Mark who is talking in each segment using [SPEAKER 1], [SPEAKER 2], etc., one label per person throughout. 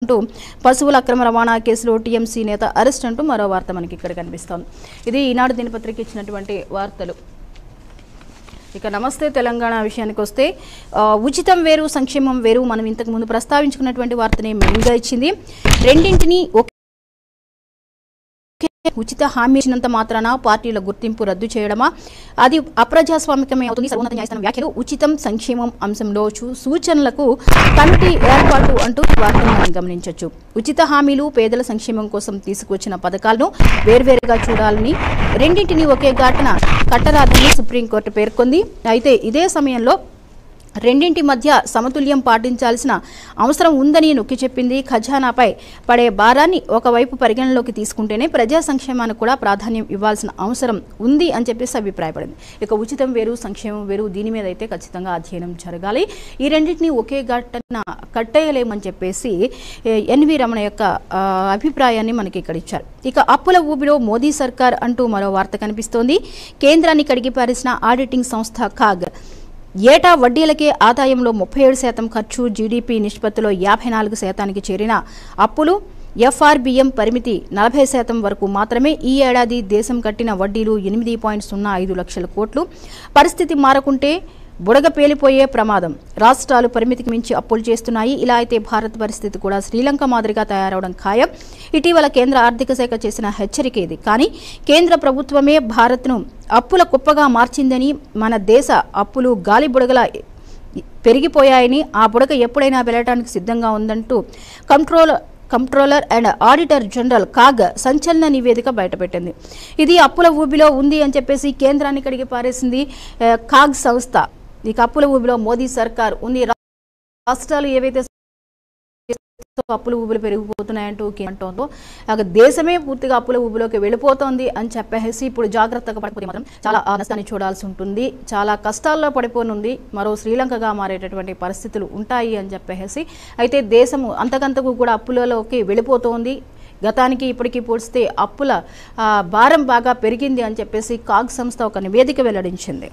[SPEAKER 1] అంటూ పశువుల అక్రమ రవాణా కేసులో టీఎంసీ నేత అరెస్ట్ అంటూ మరో వార్త మనకి ఇక్కడ కనిపిస్తోంది ఇది ఈనాడు దినపత్రిక ఇచ్చినటువంటి వార్తలు ఇక నమస్తే తెలంగాణ విషయానికి వస్తే ఆ, ఉచితం వేరు సంక్షేమం వేరు మనం ఇంతకు ముందు ప్రస్తావించుకున్నటువంటి వార్తని మెయిన్గా ఇచ్చింది రెండింటిని ఒకే ఉచిత హామీ ఇచ్చినంత మాత్రాన పార్టీల గుర్తింపు రద్దు చేయడమా అది అప్రజాస్వామికమే అవుతుంది సర్వోన్నత న్యాయస్థానం వ్యాఖ్యలు ఉచితం సంక్షేమం అంశంలో చూ- సూచనలకు కమిటీ ఏర్పాటు అంటూ ఈ వార్తను మనం గమనించవచ్చు ఉచిత హామీలు పేదల సంక్షేమం కోసం తీసుకువచ్చిన పథకాలను వేర్వేరుగా చూడాలని రెండింటిని ఒకే ఘటన కట్టరాదని సుప్రీంకోర్టు పేర్కొంది అయితే ఇదే సమయంలో రెండింటి మధ్య సమతుల్యం పాటించాల్సిన అవసరం ఉందని నొక్కి చెప్పింది ఖజానాపై పడే భారాన్ని ఒకవైపు పరిగణలోకి తీసుకుంటేనే ప్రజా సంక్షేమానికి కూడా ప్రాధాన్యం ఇవ్వాల్సిన అవసరం ఉంది అని చెప్పేసి అభిప్రాయపడింది ఇక ఉచితం వేరు సంక్షేమం వేరు దీని మీద అయితే ఖచ్చితంగా అధ్యయనం జరగాలి ఈ రెండింటిని ఒకే ఘటన కట్టేయలేమని చెప్పేసి ఏ, ఎన్వి రమణ యొక్క ఆ, అభిప్రాయాన్ని మనకి ఇక్కడ ఇచ్చారు ఇక అప్పుల ఊబిలో మోదీ సర్కార్ అంటూ మరో వార్త కనిపిస్తోంది కేంద్రాన్ని కడిగి పారేసిన ఆడిటింగ్ సంస్థ కాగ్ ఏటా వడ్డీలకే ఆదాయంలో ముప్పై ఏడు శాతం ఖర్చు జీడీపీ నిష్పత్తిలో యాభై నాలుగు శాతానికి చేరిన అప్పులు ఎఫ్ఆర్బిఎం పరిమితి నలభై శాతం వరకు మాత్రమే ఈ ఏడాది దేశం కట్టిన వడ్డీలు ఎనిమిది పాయింట్ సున్నా ఐదు లక్షల కోట్లు పరిస్థితి మారకుంటే బుడగ పేలిపోయే ప్రమాదం రాష్ట్రాలు పరిమితికి మించి అప్పులు చేస్తున్నాయి ఇలా అయితే భారత్ పరిస్థితి కూడా శ్రీలంక మాదిరిగా తయారవడం ఖాయం ఇటీవల కేంద్ర ఆర్థిక శాఖ చేసిన హెచ్చరిక ఇది కానీ కేంద్ర ప్రభుత్వమే భారత్ను అప్పుల కుప్పగా మార్చిందని మన దేశ అప్పులు గాలి బుడగల పెరిగిపోయాయని ఆ బుడగ ఎప్పుడైనా వెళ్ళడానికి సిద్ధంగా ఉందంటూ control controller and auditor general CAG సంచలన నివేదిక బయటపెట్టింది ఇది అప్పుల ఊబిలో ఉంది అని చెప్పేసి కేంద్రాన్ని కడిగి పారేసింది ఆ, కాగ్ సంస్థ ఈ అప్పుల ఊబిలో మోదీ సర్కార్ ఉంది రా- రాష్ట్రాలు ఏవైతే అప్పుల ఊబులు పెరిగిపోతున్నాయంటూ అంటోందో ఇక దేశమే పూర్తిగా అప్పుల ఊబిలోకి వెళ్ళిపోతోంది అని చెప్పేసి ఇప్పుడు జాగ్రత్తగా పడిపోతే మాత్రం చాలా ఆ నష్టాన్ని చూడాల్సి ఉంటుంది చాలా కష్టాల్లో పడిపోనుంది మరో శ్రీలంకగా మారేటటువంటి పరిస్థితులు ఉంటాయి అని చెప్పేసి అయితే దేశము అంతకంతకు కూడా అప్పులలోకి వెళ్ళిపోతోంది గతానికి ఇప్పటికీ పోలిస్తే అప్పుల ఆ, భారం బాగా పెరిగింది అని చెప్పేసి కాగ్ సంస్థ ఒక నివేదిక వెల్లడించింది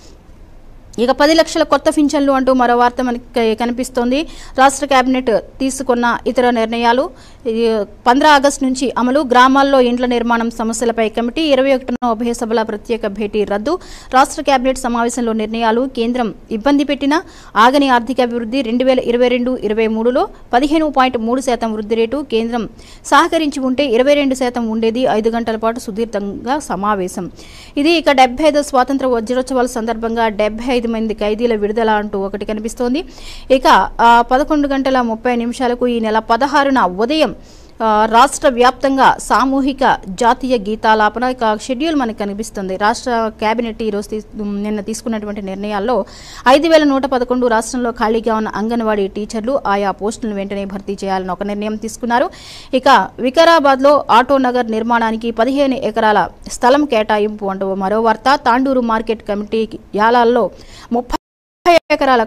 [SPEAKER 1] ఇక పది లక్షల కొత్త పింఛన్లు అంటూ మరో వార్త మనకి క- కనిపిస్తోంది రాష్ట్ర కేబినెట్ తీసుకున్న ఇతర నిర్ణయాలు ఈ పంద్రా ఆగస్టు నుంచి అమలు గ్రామాల్లో ఇండ్ల నిర్మాణం సమస్యలపై కమిటీ ఇరవై ఒకటిన ఉభయ సభల ప్రత్యేక భేటీ రద్దు రాష్ట్ర కేబినెట్ సమావేశంలో నిర్ణయాలు కేంద్రం ఇబ్బంది పెట్టిన ఆగని ఆర్థిక అభివృద్ధి రెండు వేల ఇరవై రెండు ఇరవై మూడులో పదిహేను పాయింట్ మూడు శాతం వృద్ధి రేటు కేంద్రం సహకరించి ఉంటే ఇరవై రెండు శాతం ఉండేది ఐదు గంటల పాటు సుదీర్ఘంగా సమావేశం ఇది ఇక డెబ్బై ఐదు స్వాతంత్ర వజ్రోత్సవాల సందర్భంగా డెబ్బై ఐదు మంది ఖైదీల విడుదల అంటూ ఒకటి కనిపిస్తోంది ఇక ఆ, పదకొండు గంటల ముప్పై నిమిషాలకు ఈ నెల పదహారున ఉదయం ఆ, రాష్ట్ర వ్యాప్తంగా సామూహిక జాతీయ గీతాలాపన ఇక షెడ్యూల్ మనకు కనిపిస్తుంది రాష్ట్ర కేబినెట్ ఈరోజు తీ- నిన్న తీసుకున్నటువంటి నిర్ణయాల్లో ఐదు వేల నూట పదకొండు రాష్ట్రంలో ఖాళీగా ఉన్న అంగన్వాడీ టీచర్లు ఆయా పోస్టులను వెంటనే భర్తీ చేయాలని ఒక నిర్ణయం తీసుకున్నారు ఇక వికారాబాద్లో ఆటో నగర్ నిర్మాణానికి పదిహేను ఎకరాల స్థలం కేటాయింపు అంటూ మరో వార్త తాండూరు మార్కెట్ కమిటీ యాలాల్లో ముప్పై ఎకరాల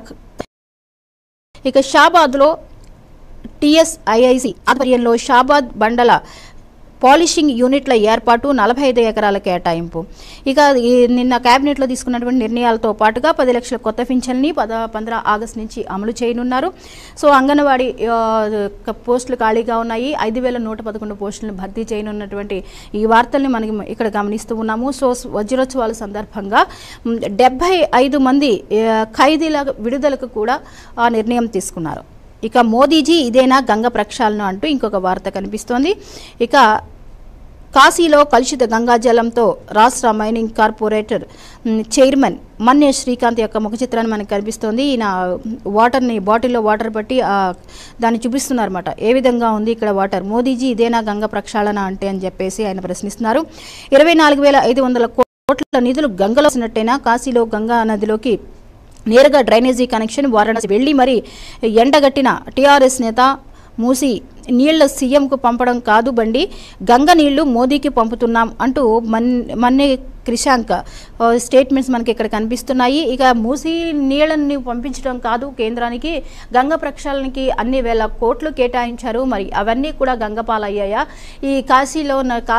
[SPEAKER 1] ఇక షాబాద్లో టిఎస్ఐఐసి ఆధ్వర్యంలో షాబాద్ బండల పాలిషింగ్ యూనిట్ల ఏర్పాటు నలభై ఐదు ఎకరాల కేటాయింపు ఇక ఈ నిన్న కేబినెట్లో తీసుకున్నటువంటి నిర్ణయాలతో పాటుగా పది లక్షల కొత్త పింఛన్ని పద పంద్ర ఆగస్టు నుంచి అమలు చేయనున్నారు సో అంగన్వాడీ ఆ, క- పోస్టులు ఖాళీగా ఉన్నాయి ఐదు వేల నూట పదకొండు పోస్టులను భర్తీ చేయనున్నటువంటి ఈ వార్తల్ని మనకి ఇక్కడ గమనిస్తూ ఉన్నాము సో స్- వజ్రోత్సవాల సందర్భంగా మ్, డెబ్బై ఐదు మంది ఆ, ఖైదీల విడుదలకు కూడా ఆ నిర్ణయం తీసుకున్నారు ఇక మోదీజీ ఇదేనా గంగ ప్రక్షాళన అంటూ ఇంకొక వార్త కనిపిస్తోంది ఇక కాశీలో కలుషిత గంగాజలంతో రాష్ట్ర మైనింగ్ కార్పొరేటర్ మ్, చైర్మన్ మన్నే శ్రీకాంత్ యొక్క ముఖ చిత్రాన్ని మనకు కనిపిస్తోంది ఈయన వాటర్ని బాటిల్లో వాటర్ పట్టి ఆ, దాన్ని చూపిస్తున్నారన్నమాట ఏ విధంగా ఉంది ఇక్కడ వాటర్ మోదీజీ ఇదేనా గంగ ప్రక్షాళన అంటే అని చెప్పేసి ఆయన ప్రశ్నిస్తున్నారు ఇరవై నాలుగు వేల ఐదు వందల కోట్ల నిధులు గంగలో వచ్చినట్టేనా కాశీలో గంగా నదిలోకి నేరుగా డ్రైనేజీ కనెక్షన్ వారణాసి వెళ్లి మరి ఎండగట్టిన టీఆర్ఎస్ నేత మూసి నీళ్ల సీఎంకు పంపడం కాదు బండి గంగ నీళ్లు మోదీకి పంపుతున్నాం అంటూ మన్ మన్నే క్రిషాంక్ ఆ, స్టేట్మెంట్స్ మనకి ఇక్కడ కనిపిస్తున్నాయి ఇక మూసి నీళ్ళని పంపించడం కాదు కేంద్రానికి గంగ ప్రక్షాళనకి అన్ని వేల కోట్లు కేటాయించారు మరి అవన్నీ కూడా గంగపాలయ్యాయా ఈ కాశీలో ఉన్న కాశీ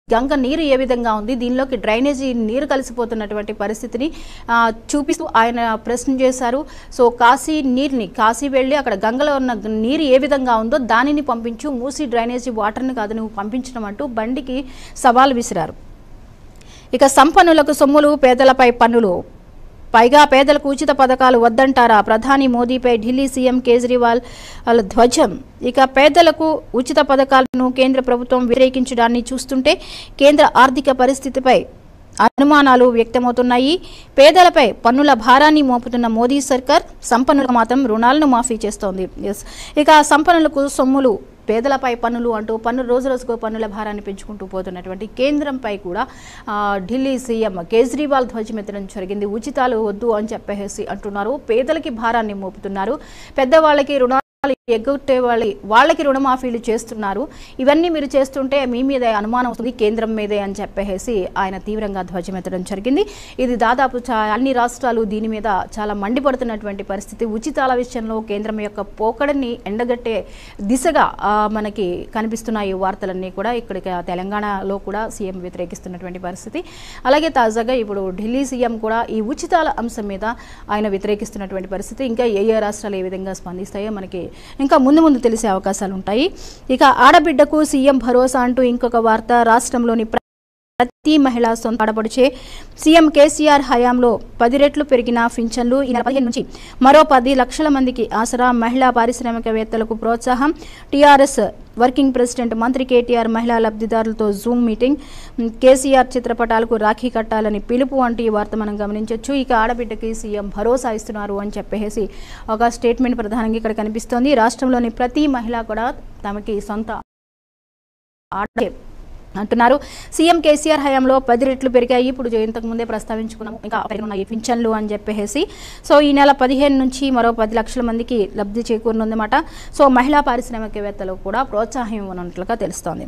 [SPEAKER 1] గంగ నీరు ఏ విధంగా ఉంది దీనిలోకి డ్రైనేజీ నీరు కలిసిపోతున్నటువంటి పరిస్థితిని ఆ, చూపిస్తూ ఆయన ప్రశ్న చేశారు సో కాశీ నీరుని కాశీ వెళ్ళి అక్కడ గంగలో ఉన్న నీరు ఏ విధంగా ఉందో దానిని పంపించు మూసి డ్రైనేజీ వాటర్ని కాదు నువ్వు పంపించడం అంటూ బండికి సవాల్ విసిరారు ఇక సంపన్నులకు సొమ్ములు పేదలపై పన్నులు పైగా పేదలకు ఉచిత పథకాలు వద్దంటారా ప్రధాని మోదీపై ఢిల్లీ సీఎం కేజ్రీవాల్ వాళ్ళ ధ్వజం ఇక పేదలకు ఉచిత పథకాలను కేంద్ర ప్రభుత్వం వ్యతిరేకించడాన్ని చూస్తుంటే కేంద్ర ఆర్థిక పరిస్థితిపై అనుమానాలు వ్యక్తమవుతున్నాయి పేదలపై పన్నుల భారాన్ని మోపుతున్న మోదీ సర్కార్ సంపన్నులకు మాత్రం రుణాలను మాఫీ చేస్తోంది ఎస్ ఇక సంపన్నులకు సొమ్ములు పేదలపై పన్నులు అంటూ పన్ను రోజు రోజుకు పన్నుల భారాన్ని పెంచుకుంటూ పోతున్నటువంటి కేంద్రంపై కూడా ఆ, ఢిల్లీ సీఎం కేజ్రీవాల్ ధ్వజమెత్తడం జరిగింది ఉచితాలు వద్దు అని చెప్పేసి అంటున్నారు పేదలకి భారాన్ని మోపుతున్నారు పెద్దవాళ్ళకి రుణాలు ఎగ్గొట్టే వాళ్ళ వాళ్ళకి రుణమాఫీలు చేస్తున్నారు ఇవన్నీ మీరు చేస్తుంటే మీ మీదే అనుమానం వస్తుంది కేంద్రం మీదే అని చెప్పేసి ఆయన తీవ్రంగా ధ్వజమెత్తడం జరిగింది ఇది దాదాపు చా అన్ని రాష్ట్రాలు దీని మీద చాలా మండిపడుతున్నటువంటి పరిస్థితి ఉచితాల విషయంలో కేంద్రం యొక్క పోకడని ఎండగట్టే దిశగా ఆ, మనకి కనిపిస్తున్న ఈ వార్తలన్నీ కూడా ఇక్కడికి తెలంగాణలో కూడా సీఎం వ్యతిరేకిస్తున్నటువంటి పరిస్థితి అలాగే తాజాగా ఇప్పుడు ఢిల్లీ సీఎం కూడా ఈ ఉచితాల అంశం మీద ఆయన వ్యతిరేకిస్తున్నటువంటి పరిస్థితి ఇంకా ఏ ఏ రాష్ట్రాలు ఏ విధంగా స్పందిస్తాయో మనకి ఇంకా ముందు ముందు తెలిసే అవకాశాలు ఉంటాయి ఇక ఆడబిడ్డకు సీఎం భరోసా అంటూ ఇంకొక వార్త రాష్ట్రంలోని ప్ర- ప్రతి మహిళ సొంత ఆడపడిచే సీఎం కేసీఆర్ హయాంలో పది రెట్లు పెరిగిన పింఛన్లు ఈ నెల పదిహేను నుంచి మరో పది లక్షల మందికి ఆసరా మహిళా పారిశ్రామికవేత్తలకు ప్రోత్సాహం టీఆర్ఎస్ వర్కింగ్ ప్రెసిడెంట్ మంత్రి కేటీఆర్ మహిళా లబ్ధిదారులతో జూమ్ మీటింగ్ ఉమ్, కేసీఆర్ చిత్రపటాలకు రాఖీ కట్టాలని పిలుపు వంటి ఈ వార్త మనం గమనించవచ్చు ఇక ఆడబిడ్డకి సీఎం భరోసా ఇస్తున్నారు అని చెప్పేసి ఒక స్టేట్మెంట్ ప్రధానంగా ఇక్కడ కనిపిస్తోంది రాష్ట్రంలోని ప్రతి మహిళ కూడా తమకి సొంత ఆడే అంటున్నారు సీఎం కేసీఆర్ హయాంలో పది రెట్లు పెరిగాయి ఇప్పుడు ఇంతకు ముందే ప్రస్తావించుకున్నాము ఇంకా పెరుగున్నాయి పింఛన్లు అని చెప్పేసి సో ఈ నెల పదిహేను నుంచి మరో పది లక్షల మందికి లబ్ధి చేకూరనుందన్నమాట సో మహిళా పారిశ్రామికవేత్తలకు కూడా ప్రోత్సాహం ఇవ్వనున్నట్లుగా తెలుస్తోంది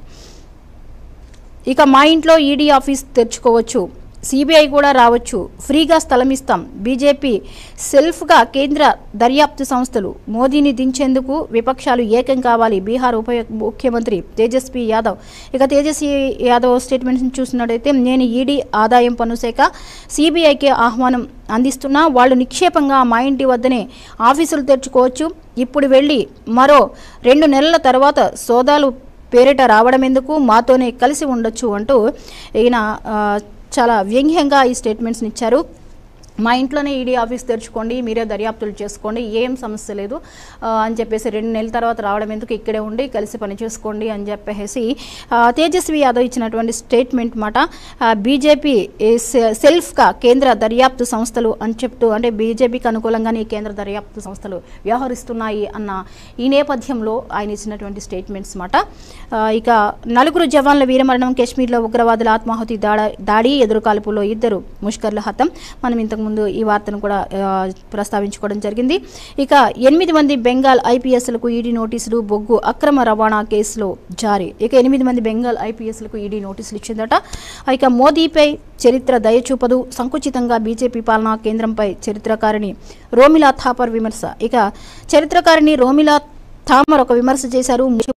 [SPEAKER 1] ఇక మా ఇంట్లో ఈడీ ఆఫీస్ తెరుచుకోవచ్చు సిబిఐ కూడా రావచ్చు ఫ్రీగా స్థలం ఇస్తాం బీజేపీ సెల్ఫ్గా కేంద్ర దర్యాప్తు సంస్థలు మోదీని దించేందుకు విపక్షాలు ఏకం కావాలి బీహార్ ఉప ముఖ్యమంత్రి తేజస్వి యాదవ్ ఇక తేజస్వి యాదవ్ స్టేట్మెంట్స్ చూసినట్టయితే నేను ఈడీ ఆదాయం పన్ను శాఖ సిబిఐకి ఆహ్వానం అందిస్తున్నా వాళ్ళు నిక్షేపంగా మా ఇంటి వద్దనే ఆఫీసులు తెరుచుకోవచ్చు ఇప్పుడు వెళ్ళి మరో రెండు నెలల తర్వాత సోదాలు పేరిట రావడం ఎందుకు మాతోనే కలిసి ఉండొచ్చు అంటూ ఈయన ఆ, చాలా వ్యంగ్యంగా ఈ స్టేట్మెంట్స్ని ఇచ్చారు మా ఇంట్లోనే ఈడీ ఆఫీస్ తెరుచుకోండి మీరే దర్యాప్తులు చేసుకోండి ఏం సమస్య లేదు ఆ, అని చెప్పేసి రెండు నెలల తర్వాత రావడం ఎందుకు ఇక్కడే ఉండి కలిసి పని చేసుకోండి అని చెప్పేసి ఆ, తేజస్వి యాదవ్ ఇచ్చినటువంటి స్టేట్మెంట్ మాట బీజేపీ సెల్ఫ్గా కేంద్ర దర్యాప్తు సంస్థలు అని చెప్తూ అంటే బీజేపీకి అనుకూలంగానే ఈ కేంద్ర దర్యాప్తు సంస్థలు వ్యవహరిస్తున్నాయి అన్న ఈ నేపథ్యంలో ఆయన ఇచ్చినటువంటి స్టేట్మెంట్స్ మాట ఆ, ఇక నలుగురు జవాన్ల వీరమరణం కాశ్మీర్లో ఉగ్రవాదుల ఆత్మాహుతి దాడ దాడి ఎదురుకాల్పులో ఇద్దరు ముష్కర్ల హతం మనం ఇంతకుముందు ఈ వార్తను కూడా ఆ, ప్రస్తావించుకోవడం జరిగింది ఇక ఎనిమిది మంది బెంగాల్ ఐపీఎస్లకు ఈడీ నోటీసులు బొగ్గు అక్రమ రవాణా కేసులో జారీ ఇక ఎనిమిది మంది బెంగాల్ ఐపీఎస్లకు ఈడీ నోటీసులు ఇచ్చిందట ఇక మోదీపై చరిత్ర దయచూపదు సంకుచితంగా బీజేపీ పాలనా కేంద్రంపై చరిత్రకారిణి రోమిలా థాపర్ విమర్శ ఇక చరిత్రకారిణి రోమిలా థామర్ ఒక విమర్శ చేశారు